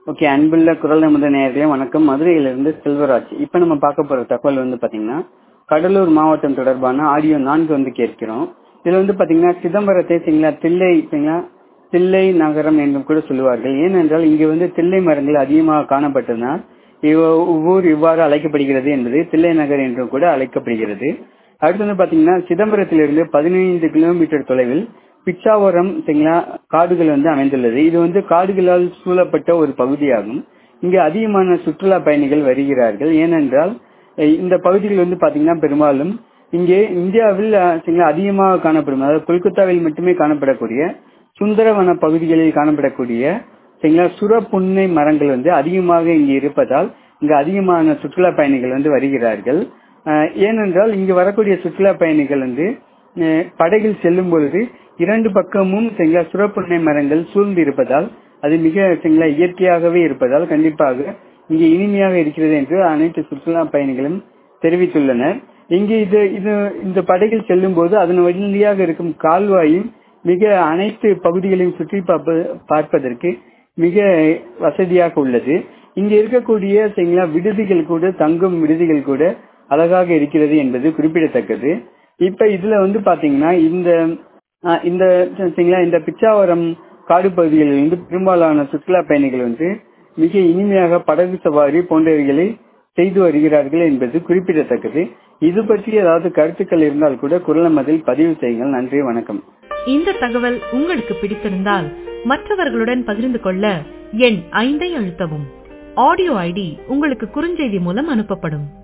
okay அன்புள்ள குரல் நமது நேயர்களே வணக்கம் மதுரையிலிருந்து செல்வராஜ் இப்போ நம்ம பார்க்க போற தகவல் வந்து பாத்தீங்கன்னா கடலூர் மாவட்டம் தொடர்பான ஆடியோ நான்கு வந்து கேட்கிறோம் இதுல வந்து பாத்தீங்கன்னா சிதம்பரத்தை சரிங்களா தில்லை சரிங்களா தில்லை நகரம் என்றும் கூட சொல்லுவார்கள் ஏனென்றால் இங்கு வந்து தில்லை மரங்கள் அதிகமாக காணப்பட்டதனால் இவ்வ- ஊர் இவ்வாறு அழைக்கப்படுகிறது என்பது தில்லை நகர் என்றும் கூட அழைக்கப்படுகிறது அடுத்து வந்து பாத்தீங்கன்னா சிதம்பரத்திலிருந்து பதினைந்து கிலோமீட்டர் தொலைவில் பிச்சாவரம் சரிங்களா காடுகள் வந்து அமைந்துள்ளது இது வந்து காடுகளால் சூழப்பட்ட ஒரு பகுதியாகும் இங்கு அதிகமான சுற்றுலா பயணிகள் வருகிறார்கள் ஏனென்றால் அஹ் இந்த பகுதிகள் வந்து பாத்தீங்கன்னா பெரும்பாலும் இங்கே இந்தியாவில் அஹ், சரிங்களா அதிகமாக காணப்படும் அதாவது கொல்கத்தாவில் மட்டுமே காணப்படக்கூடிய சுந்தரவன பகுதிகளில் காணப்படக்கூடிய சரிங்களா சுரப்புன்னை மரங்கள் வந்து அதிகமாக இங்கு இருப்பதால் இங்கு அதிகமான சுற்றுலா பயணிகள் வந்து வருகிறார்கள் அஹ், ஏனென்றால் இங்கு வரக்கூடிய சுற்றுலா பயணிகள் வந்து அஹ், படகில் செல்லும் பொழுது இரண்டு பக்கமும் சரிங்களா சுரப்புன்னை மரங்கள் சூழ்ந்து இருப்பதால் அது மிக சரிங்களா இயற்கையாகவே இருப்பதால் கண்டிப்பாக இங்கே இனிமையாக இருக்கிறது என்று அனைத்து சுற்றுலா பயணிகளும் தெரிவித்துள்ளனர் இங்கு இது இது இந்த படகில் செல்லும் போது அதன் வழியாக இருக்கும் கால்வாயும் மிக அனைத்து பகுதிகளையும் சுற்றி பார்ப்ப- பார்ப்பதற்கு மிக வசதியாக உள்ளது இங்க இருக்கக்கூடிய சரிங்களா விடுதிகள் கூட தங்கும் விடுதிகள் கூட அழகாக இருக்கிறது என்பது குறிப்பிடத்தக்கது இப்ப இதுல வந்து பாத்தீங்கன்னா இந்த ஆஹ், இந்த சரிங்களா இந்த பிச்சாவரம் காடு பகுதிகளில் இருந்து பெரும்பாலான சுற்றுலா பயணிகள் வந்து மிக இனிமையாக படகு சவாரி போன்றவைகளை செய்து வருகிறார்கள் என்பது குறிப்பிடத்தக்கது இது பற்றி ஏதாவது கருத்துக்கள் இருந்தால் கூட குரல் மதில் பதிவு செய்யுங்கள் நன்றி வணக்கம் இந்த தகவல் உங்களுக்கு பிடித்திருந்தால் மற்றவர்களுடன் பகிர்ந்து கொள்ள எண் ஐந்தை அழுத்தவும் ஆடியோ ஐடி உங்களுக்கு குறுஞ்செய்தி மூலம் அனுப்பப்படும்